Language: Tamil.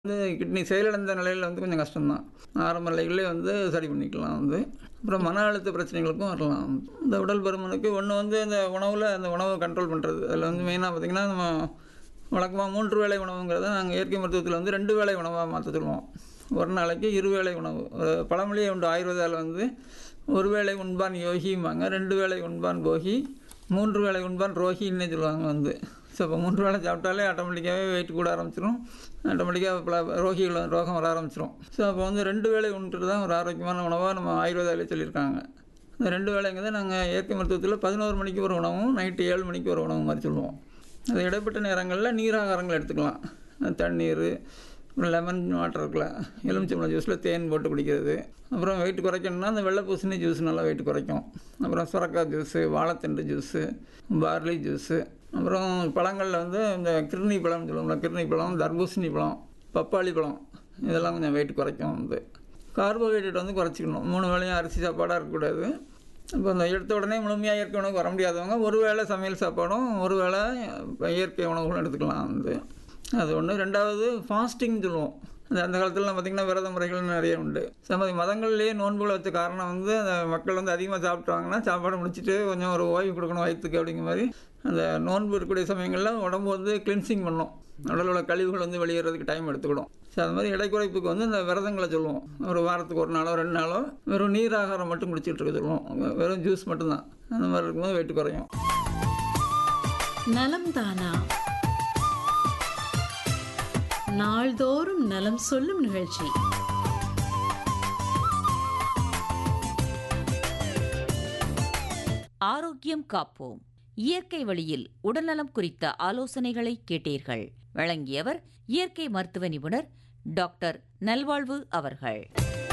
வந்து கிட்னி செயலிழந்த நிலையில் வந்து கொஞ்சம் கஷ்டம்தான் ஆரம்ப நிலைகளே வந்து சரி பண்ணிக்கலாம் வந்து அப்புறம் மன அழுத்த பிரச்சனைகளுக்கும் வரலாம் இந்த உடல் பருமனுக்கு ஒன்று வந்து இந்த உணவில் அந்த உணவை கண்ட்ரோல் பண்ணுறது அதில் வந்து மெயினாக பார்த்திங்கன்னா நம்ம வழக்கமாக மூன்று வேளை உணவுங்கிறத நாங்கள் இயற்கை மருத்துவத்தில் வந்து ரெண்டு வேளை உணவாக மாற்ற சொல்லுவோம் ஒரு நாளைக்கு இருவேளை உணவு ஒரு பழமொழியே உண்டு ஆயுர்வேதாவில் வந்து ஒரு வேளை உண்பான் யோகிம்பாங்க ரெண்டு வேளை உண்பான் போகி மூன்று வேளை உண்பான் ரோஹின்னே சொல்லுவாங்க வந்து ஸோ இப்போ மூன்று வேளை சாப்பிட்டாலே ஆட்டோமேட்டிக்காகவே வெயிட் கூட ஆரம்பிச்சிடும் ஆட்டோமேட்டிக்காக பல ரோகிகள் ரோகம் வர ஆரம்பிச்சிடும் ஸோ அப்போ வந்து ரெண்டு வேளை உண்றது தான் ஒரு ஆரோக்கியமான உணவாக நம்ம ஆயுர்வேதாவிலே சொல்லியிருக்காங்க இந்த ரெண்டு வேளைங்கிறத நாங்கள் இயற்கை மருத்துவத்தில் பதினோரு மணிக்கு ஒரு உணவும் நைட்டு ஏழு மணிக்கு ஒரு உணவு மாதிரி சொல்லுவோம் அது இடைப்பட்ட நேரங்களில் நீராகாரங்கள் எடுத்துக்கலாம் தண்ணீர் லெமன் வாட்டர் இருக்குல்ல எலுமிச்சம்பழம் ஜூஸில் தேன் போட்டு குடிக்கிறது அப்புறம் வெயிட் குறைக்கணும்னா அந்த வெள்ளை பூசணி ஜூஸ் நல்லா வெயிட் குறைக்கும் அப்புறம் சுரக்காய் ஜூஸு வாழைத்தண்டு ஜூஸு பார்லி ஜூஸு அப்புறம் பழங்களில் வந்து இந்த கிருணி பழம்னு சொல்லுவோம்ல கிருணி பழம் தர்பூசணி பழம் பப்பாளி பழம் இதெல்லாம் கொஞ்சம் வெயிட் குறைக்கும் வந்து கார்போஹைட்ரேட் வந்து குறைச்சிக்கணும் மூணு வேளையும் அரிசி சாப்பாடாக இருக்கக்கூடாது இப்போ இந்த எடுத்த உடனே முழுமையாக இயற்கை உணவுக்கு வர முடியாதவங்க ஒரு வேளை சமையல் சாப்பாடும் ஒரு வேளை இயற்கை உணவுகளும் எடுத்துக்கலாம் வந்து அது ஒன்று ரெண்டாவது ஃபாஸ்டிங் சொல்லுவோம் அந்த அந்த காலத்துலலாம் பார்த்திங்கன்னா விரத முறைகள் நிறைய உண்டு சமதி மதங்கள்லேயே நோன்புகளை வச்ச காரணம் வந்து அந்த மக்கள் வந்து அதிகமாக சாப்பிட்டாங்கன்னா சாப்பாடு முடிச்சுட்டு கொஞ்சம் ஒரு ஓய்வு கொடுக்கணும் வயிற்றுக்கு அப்படிங்கிற மாதிரி அந்த நோன்பு இருக்கக்கூடிய சமயங்களில் உடம்பு வந்து கிளென்சிங் பண்ணும் உடல் உள்ள கழிவுகள் வந்து வெளியேறதுக்கு டைம் எடுத்துக்கிடும் ஸோ அது மாதிரி இடைக்குறைப்புக்கு வந்து இந்த விரதங்களை சொல்லுவோம் ஒரு வாரத்துக்கு ஒரு நாளோ ரெண்டு நாளோ வெறும் நீர் ஆகாரம் மட்டும் குடிச்சிட்டு இருக்க சொல்லுவோம் வெறும் ஜூஸ் மட்டும்தான் அந்த மாதிரி இருக்கும்போது வெயிட் குறையும் நலம் தானா நாள்தோறும் நலம் சொல்லும் நிகழ்ச்சி ஆரோக்கியம் காப்போம் இயற்கை வழியில் உடல்நலம் குறித்த ஆலோசனைகளை கேட்டீர்கள் வழங்கியவர் இயற்கை மருத்துவ நிபுணர் டாக்டர் நல்வாழ்வு அவர்கள்